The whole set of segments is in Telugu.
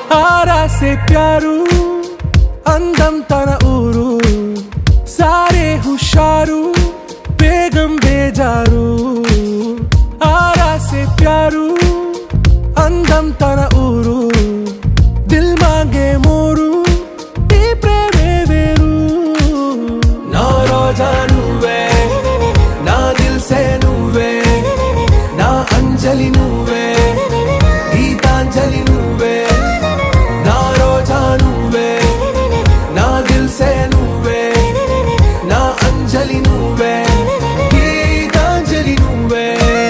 ఆరా సే ప్యారు అందం తన ఊరు సారే హుషారు బేగం బేజారు ఆరా సే ప్యారు అందం తన ఊరు దిల్ మాంగే మోరు ఈ ప్రేమే వేరు నా రోజా నువ్వే నా దిల్ సే నువ్వే నా అంజలి నువ్వే గీతాంజలి నువ్వే నా రోజా నువ్వే నా దిల్ సే నువ్వే నా అంజలి నువ్వే గీతాంజలి నువ్వే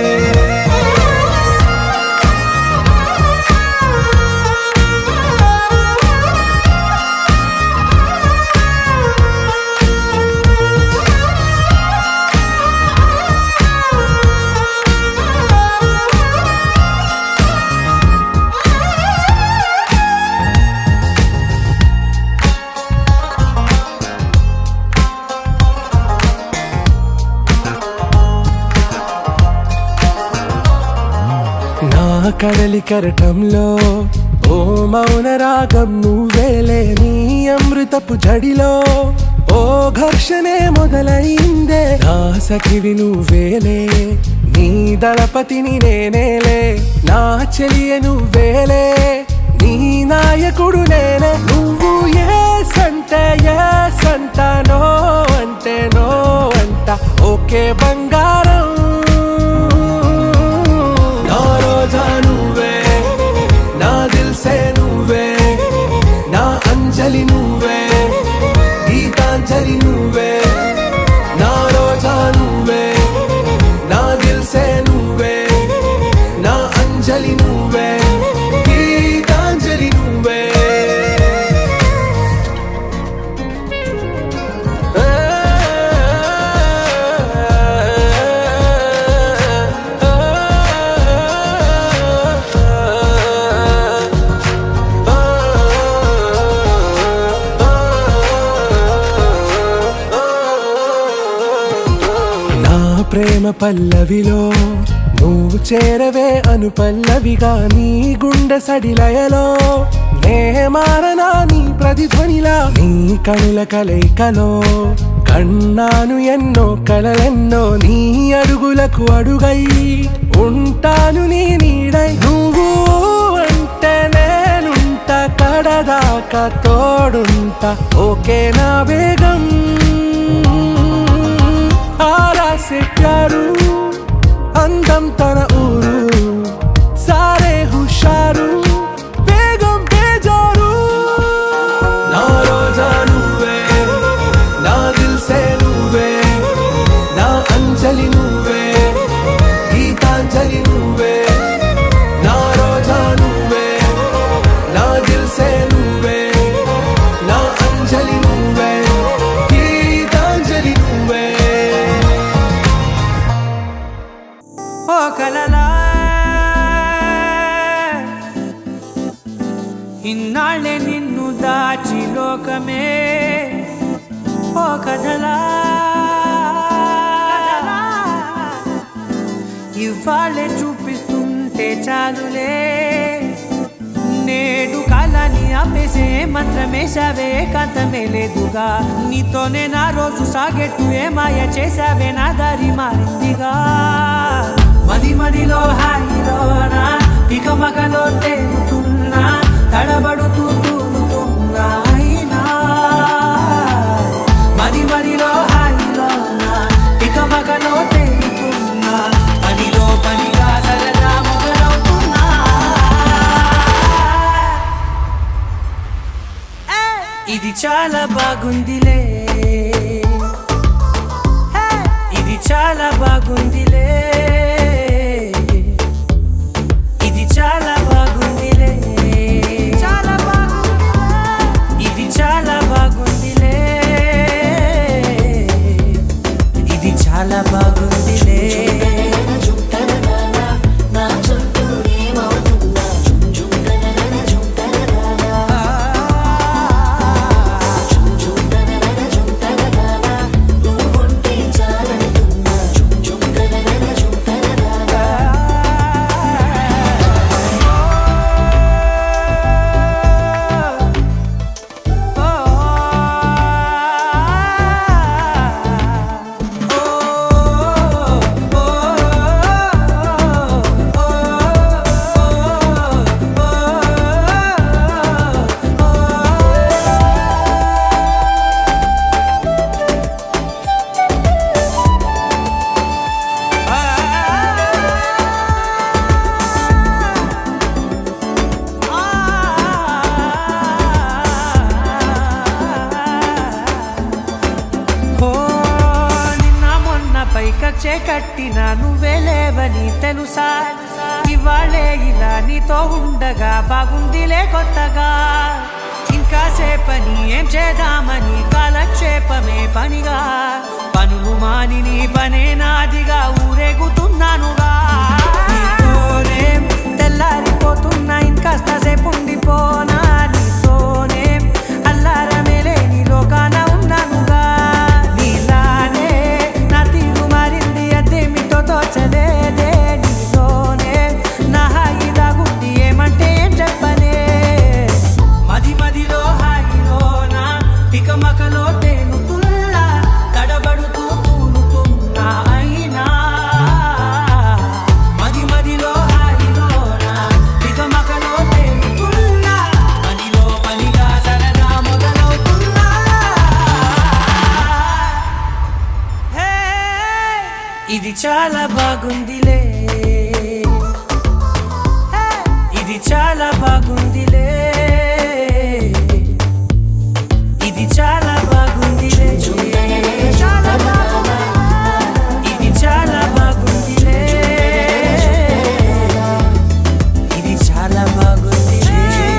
నా కడలి కరటంలో ఓ మౌన రాగం నువ్వేలే నీ అమృతపు జడిలో ఓ ఘర్షణే మొదలైందే నా సఖివి నువ్వేలే నీ దళపతిని నేనేలే నా చెలియ నువ్వేలే నీ నాయకుడు నేనే నువ్వు ఏ సంటే ఏ సంట నో అంటే నో అంట ఓకే బంగారం నా రోజా నువ్వే నా దిల్ సే నువ్వే నా అంజలి నువ్వే గీతాంజలి నువ్వే నా రోజా నువ్వే నా దిల్ సే నువ్వే నా అంజలి నువ్వే గీతాంజలి నువ్వే నా ప్రేమ పల్లవిలో నువ్వు చేరవే అను పల్లవిగా నీ గుండె సడిలయలో నే మారనా నీ ప్రతిధ్వనిలా నీ కనుల కలయికలో కన్నాను ఎన్నో కలలెన్నో నీ అడుగులకు అడుగై ఉంటాను నీ నీడై నువ్వు అంటే నేనుంట కడదాకా తోడుంటా ఓకే నా వేగం ఆరా సే ప్యారు అందం తన ఊరు సారే హుషారు బేగం బేజారు నా రోజా నువ్వే నా దిల్ సే నువ్వే నా అంజలి నువ్వే గీతాంజలి నువ్వే నా రోజా నువ్వే నా దిల్ సే నువ్వే నా అంజలి నువ్వే గీతాంజలి నువ్వే ఓ కలలా ఇన్నాళ్ళే నిన్ను దాచి లోకమే ఓ కథలా ఇవాళ్ళే చూపిస్తుంటే చాలులే నేడు కాలాన్ని ఆపేసే మంత్రమేశావే కాంతమే లేదుగా నీతోనే నా రోజు సాగెట్టు ఏ మాయ చేశావే నా దారి మారిందిగా మది మదిలో హాయిలోనా ఇక మగలో తేలుతున్నా తడబడుతూ తూలుతున్నా అయినా మది మదిలో హాయిలోనా ఇక మగలో తేలుతున్నా పనిలో పనిగా సరదా మొదలవుతున్నా ఇది చాలా బాగుందిలే ఇది చాలా బాగుందిలే ఇది చాలా బాగుందిలే చాలా బాగుంది ఇది చాలా బాగుందిలే ఇది చాలా బాగుందిలే చాలంటున్నా ఆశే కట్టిన నువ్వే లేవని తెలుసా ఇవాళే ఇలా నీతో ఉండగా బాగుందిలే కొత్తగా ఇంకా సేపని ఏం చేద్దామని కాలక్షేపమే పనిగా పనులు మాని నీ పనే నాదిగా ఊరేగుతున్నానుగా నీతోనే తెల్లారిపోతున్నా ఇంకాస్త సేపు ఉండిపోనా నీతోనే అల్లారమే లేని లోకాన ఉన్నానుగా నీలానే నా తీరు మారింది అదేమిటో తోచలేదే నీలోనే నా హాయి దాగుంది ఏమంటే ఏం చెప్పనే మది మదిలో హాయిలోనా తికమకలో తేలుతున్నా తడబడుతూ తూలుతున్నా అయినా మది మదిలో హాయిలోనా తికమకలో తేలుతున్నా పనిలో పనిగా సరదా మొదలవుతున్నా హే, ఇది చాలా బాగుందిలే హే, ఇది చాలా బాగుందిలే ఇది చాలా బాగుందిలే చాలా బాగుంది. ఇది చాలా బాగుందిలే ఇది చాలా బాగుందిలే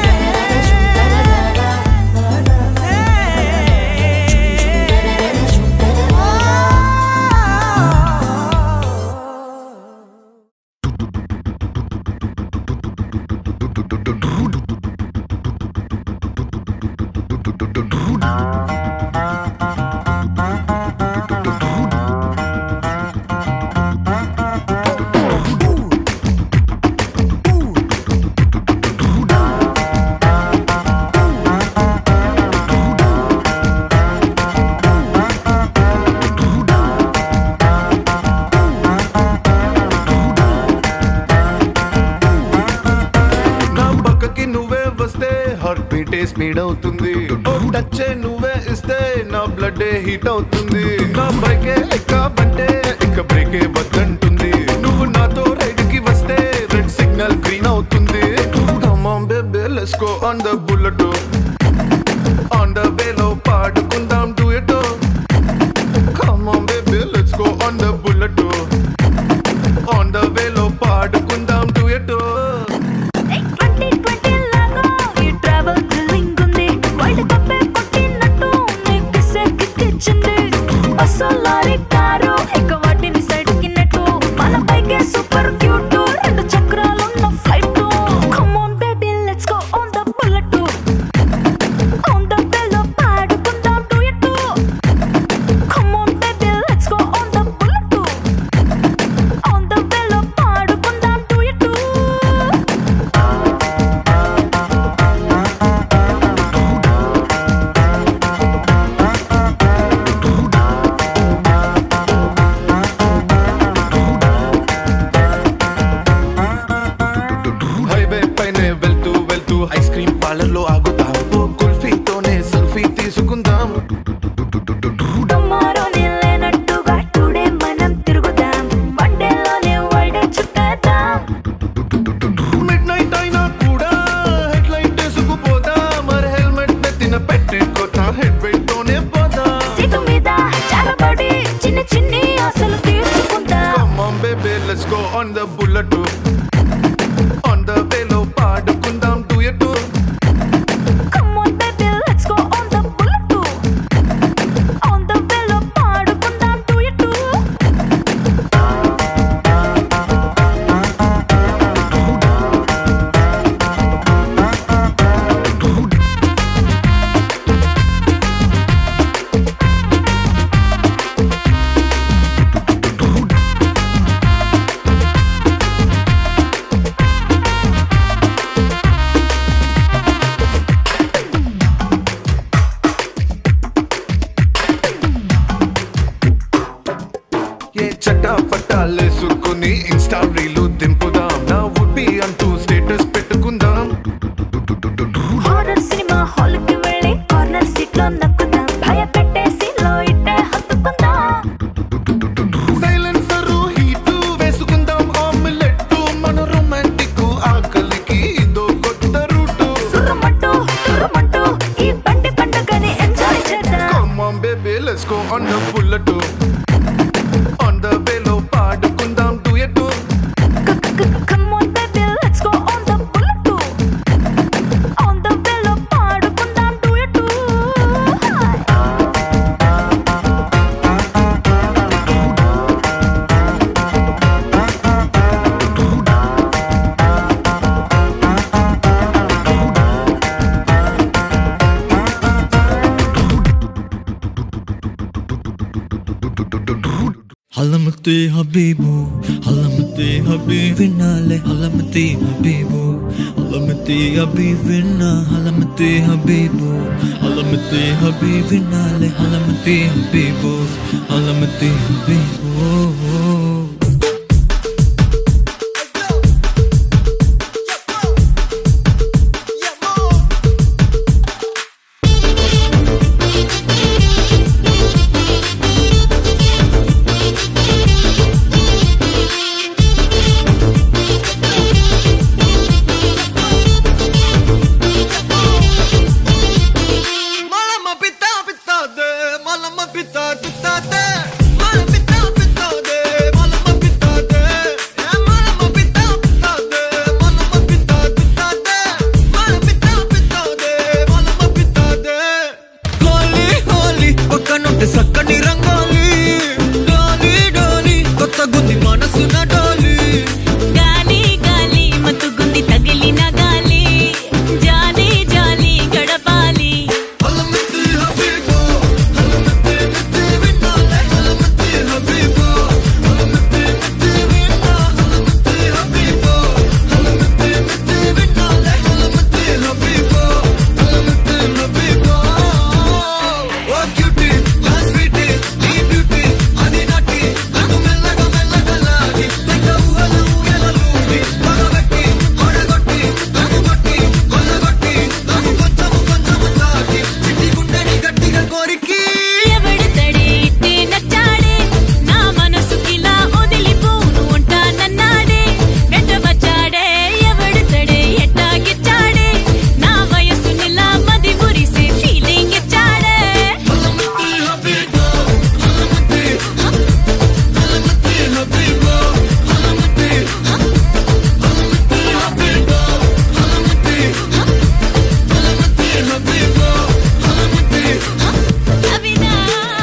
నా పక్కకి నువ్వే వస్తే హార్ట్ బీటే స్పీడ్ అవుతుంది ఓ టచ్ నువ్వే ఇస్తే నా బ్లడ్ హీట్ అవుతుంది నా బైకే ఎక్కబంటే ఇక బ్రేకే వద్దంటుంది నువ్వు నాతో రైడ్ కి వస్తే రెడ్ సిగ్నల్ గ్రీన్ అవుతుంది Come on baby let's go on the bullet on the వేలో పాడుకుందాం duet Come on baby let's go on the bullet on the వేలో పాడుకుందాం duet ట్వంటీ ట్వంటీ లాగా ఈ ట్రావెల్ థ్రిల్లింగ్ ఉంది వరల్డ్ కప్ కొట్టినట్టు నీకు కిస్సే కిక్కిచ్చింది బస్సు లారీ కారు ఇక వాటిని సైడ్ కిన్నట్టు మన బైకే సూపర్ క్యూట్ రెండు చక్రాలున్న flight come on baby let's go on the bullet on the బెల్లో పాడుకుందాం duet come on baby let's go on the bullet علمتي حبيبو علمتي حبيبنا لي علمتي حبيبو علمتي حبيبنا علمتي حبيبو علمتي حبيبنا لي علمتي حبيبو علمتي حبيبو Malama pita pita de, malama pita pita de, malama pita pita de, malama pita de, eh, malama pita pita de, malama pita pita de, malama pita pita de, malama pita de. Holi Holi ఒక్క నొట్టి సక్కని రంగోలి డోలి డోలి కొత్త గుంది మనసున డోలి గాలి గాలి మత్తుగుంది తగిలిన గాలి జాలి జాలి గడపాలి హలమతి హబీబో హలమతి మిత్తి విన్నాలే హలమతి హబీబో హలమతి మిత్తి విన్నా హలమతి హబీబో హలమతి మిత్తి విన్నాలే హలమతి హబీబో హలమతి హబీబో ఓ క్యూటీ ఆ స్వీటీ నీ బ్యూటీ అది నాటి నన్ను మెల్లగా మెల్లగా లాగి తెగ ఊహల ఊయలలూగి పగబెట్టి ఓడగొట్టి నన్ను కొట్టి కొల్లగొట్టి నన్ను కొంచెము కొంచెము తాకి చిట్టి గుండెని గట్టిగా కోరికి ఎవడతడే ఇట్టే నచ్చాడే నా మనసుకిలా వదిలిపోను ఉంటానన్నాడే వెంటబచ్చాడే ఎవడతడే ఎట్టాగిచ్చాడే నా వయసునిలా మది మురిసే ఫీలింగ్ ఇచ్చాడే హలమతి హబీబో హలమతి హలమతి హబీబో హలమతి హలమతి హబీబో హలమతి హలమతి హబీబో హలమతి అవినా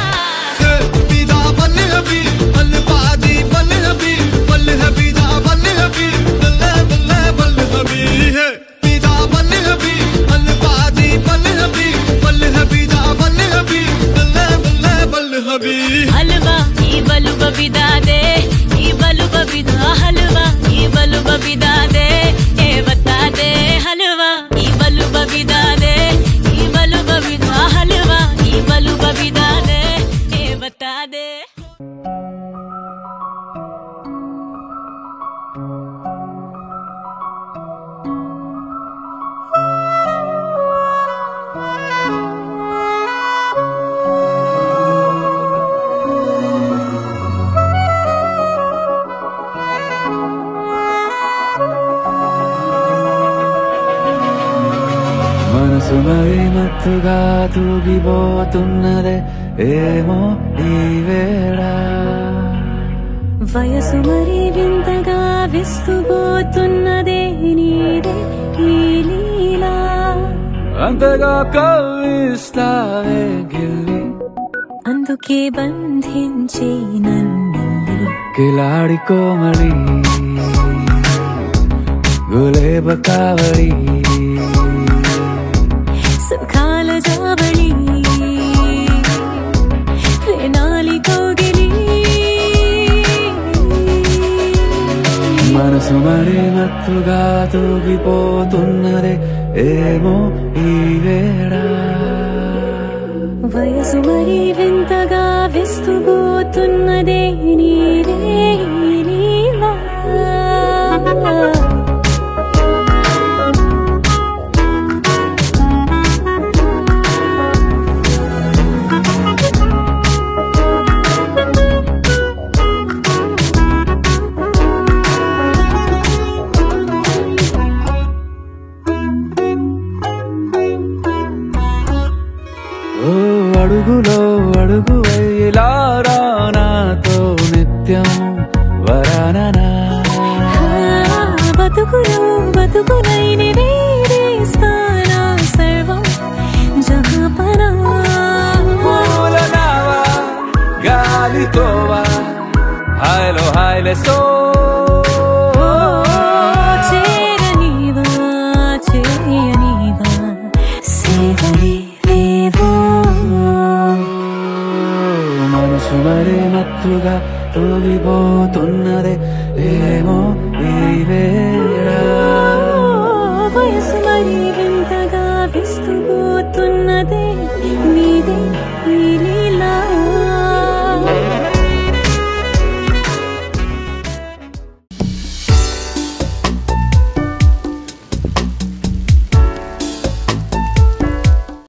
బిదా బల్ హబీ బల్ బాది బల్ హబీ బల్ హబీదా బల్ హబీ బల్ బల్ బల్ హబీ హే బిదా బల్ హబీ బల్ బాది బల్ హబీ బల్ హబీదా బల్ హబీ బల్ బల్ బల్ హబీ హల్వా ఈ బలుబ బిదాదే ఈ బలుబ బిదా హల్వా ఈ బలుబ బిదాదే ఏ బతాదే హల్వా ఈ బలుబ బిదాదే ఈ బలుబ బిదా హల్వా ఈ బలుబ బిదాదే ఏ బతాదే మనసు మరి మత్తుగా తూగిపోతున్నదే ఏమో ఈ వేళ వయసు మరి వింతగా విస్తుపోతున్నదే నీదే ఈ లీలా అంతగా కవ్విస్తావే గిల్లి అందుకే బంధించి నన్ను కిలాడి కోమళి గులేబ కావళి సుఖాల జావళి వేనాలి కోగిలి మనసు మరి మత్తుగా తూగిపోతున్నదే ఏమో ఈ వేళ వయసు మరి వింతగా విస్తుపోతున్నదే నీరే ఈ లీలా ఓ అడుగులో అడుగు ఇలా నాతో నిత్యం వరాననా ఆ, బతుకులో బతుకులైన వేరేస్తానా సర్వం జహాపనా పూల నావా గాలితోవా హాయ్లో హాయ్లే సో చేరనివా చేయనివా సేవలే వేవో మనసు మరి మత్తుగా తూగిపో మనసు మరి వింతగా విస్తుపోతున్నదే నీదే నీలే